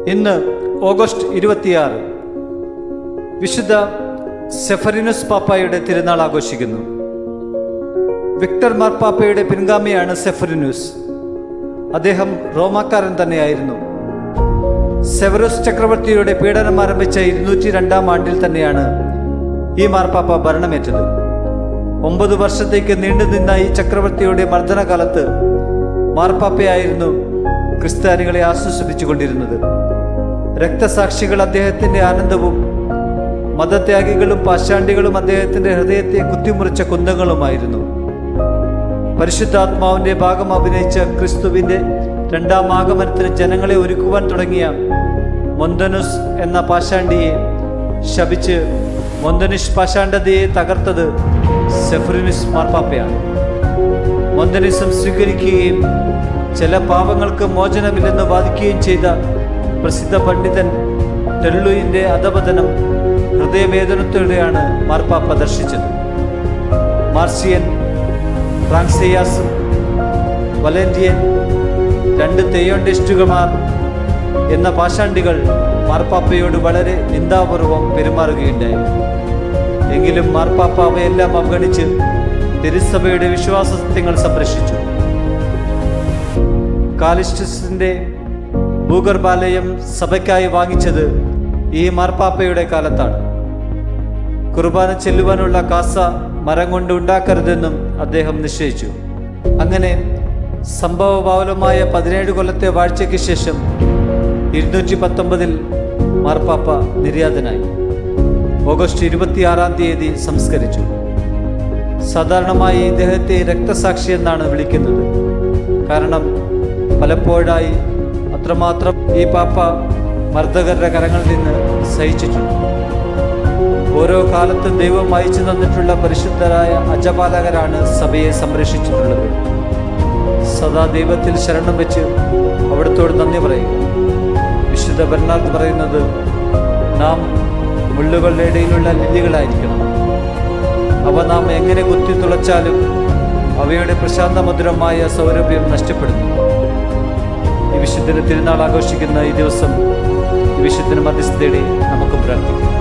ഇന്ന് ഓഗസ്റ്റ് ഇരുപത്തിയാറ് വിശുദ്ധ സെഫറിനുസ് പാപ്പായുടെ തിരുനാൾ ആഘോഷിക്കുന്നു വിക്ടർ മാർപ്പാപ്പയുടെ പിൻഗാമിയാണ് സെഫറിനുസ് അദ്ദേഹം റോമാക്കാരൻ തന്നെയായിരുന്നു സെവറസ് ചക്രവർത്തിയുടെ പീഡനം ആരംഭിച്ച ഇരുന്നൂറ്റി രണ്ടാം ആണ്ടിൽ തന്നെയാണ് ഈ മാർപ്പാപ്പ ഭരണമേറ്റത് ഒമ്പത് വർഷത്തേക്ക് നീണ്ടുനിന്ന ഈ ചക്രവർത്തിയുടെ മർദ്ദനകാലത്ത് മാർപ്പാപ്പയായിരുന്നു ക്രിസ്ത്യാനികളെ ആശ്വസിപ്പിച്ചുകൊണ്ടിരുന്നത് രക്തസാക്ഷികൾ അദ്ദേഹത്തിന്റെ ആനന്ദവും മതത്യാഗികളും പാശാണ്ടികളും അദ്ദേഹത്തിന്റെ ഹൃദയത്തെ കുത്തിമുറിച്ച കുന്തങ്ങളുമായിരുന്നു പരിശുദ്ധാത്മാവിന്റെ ഭാഗം അഭിനയിച്ച ക്രിസ്തുവിന്റെ രണ്ടാം ആഗമനത്തിന് ജനങ്ങളെ ഒരുക്കുവാൻ തുടങ്ങിയ മൊന്തനുസ് എന്ന പാശാണ്ടിയെ ശപിച്ച് മൊന്തനിഷ് പാശാണ്ഡതയെ തകർത്തത് സെഫറിനിസ് മാർപ്പാപ്പയാണ് മൊന്തനിസം സ്വീകരിക്കുകയും ചില പാവങ്ങൾക്ക് മോചനമില്ലെന്ന് വാദിക്കുകയും ചെയ്ത പ്രസിദ്ധ പണ്ഡിതൻ ടെല്ലുവിൻ്റെ അധപതനം ഹൃദയവേദനത്തോടെയാണ് മാർപ്പാപ്പ ദർശിച്ചത് മാർസിയൻ ഫ്രാൻസിയാസും വലന്റിയൻ രണ്ട് തെയ്യോണ്ടിസ്റ്റുകമാർ എന്ന പാഷാണ്ടികൾ മാർപ്പാപ്പയോട് വളരെ നിന്ദാപൂർവം പെരുമാറുകയുണ്ടായി എങ്കിലും മാർപ്പാപ്പ അവയെല്ലാം അവഗണിച്ച് തിരുസഭയുടെ വിശ്വാസ സത്യങ്ങൾ സംരക്ഷിച്ചു കാലിസ്റ്റസിന്റെ ഭൂഗർഭാലയം സഭയ്ക്കായി വാങ്ങിച്ചത് ഈ മാർപ്പാപ്പയുടെ കാലത്താണ് കുർബാന ചെല്ലുവാനുള്ള കാസ മരം കൊണ്ട് ഉണ്ടാക്കരുതെന്നും അദ്ദേഹം നിശ്ചയിച്ചു അങ്ങനെ സംഭവബാഹുലമായ പതിനേഴ് കൊല്ലത്തെ വാഴ്ചയ്ക്ക് ശേഷം ഇരുന്നൂറ്റി പത്തൊമ്പതിൽ മാർപ്പാപ്പ നിര്യാതനായി ഓഗസ്റ്റ് ഇരുപത്തിയാറാം തീയതി സംസ്കരിച്ചു സാധാരണമായി ഇദ്ദേഹത്തെ രക്തസാക്ഷി എന്നാണ് വിളിക്കുന്നത് കാരണം പലപ്പോഴായി അത്രമാത്രം ഈ പാപ്പ മർദ്ദകരുടെ കരങ്ങളിൽ നിന്ന് സഹിച്ചിട്ടുണ്ട് ഓരോ കാലത്തും ദൈവം അയച്ചു തന്നിട്ടുള്ള പരിശുദ്ധരായ അജപാലകരാണ് സഭയെ സംരക്ഷിച്ചിട്ടുള്ളത് സദാ ദൈവത്തിൽ ശരണം വെച്ച് അവിടത്തോട് നന്ദി പറയുക വിശുദ്ധ ബെർണാർഡ് പറയുന്നത് നാം മുള്ളുകളുടെ ഇടയിലുള്ള ലില്ലികളായിരിക്കണം അവ നാം എങ്ങനെ കുത്തി തുളച്ചാലും അവയുടെ പ്രശാന്ത മധുരമായ സൗരഭ്യം നഷ്ടപ്പെടുന്നു ഈ വിശുദ്ധന് തിരുനാൾ ആഘോഷിക്കുന്ന ഈ ദിവസം ഈ വിശുദ്ധന് മധ്യസ്ഥതയുടെ നമുക്ക് പ്രാർത്ഥിക്കാം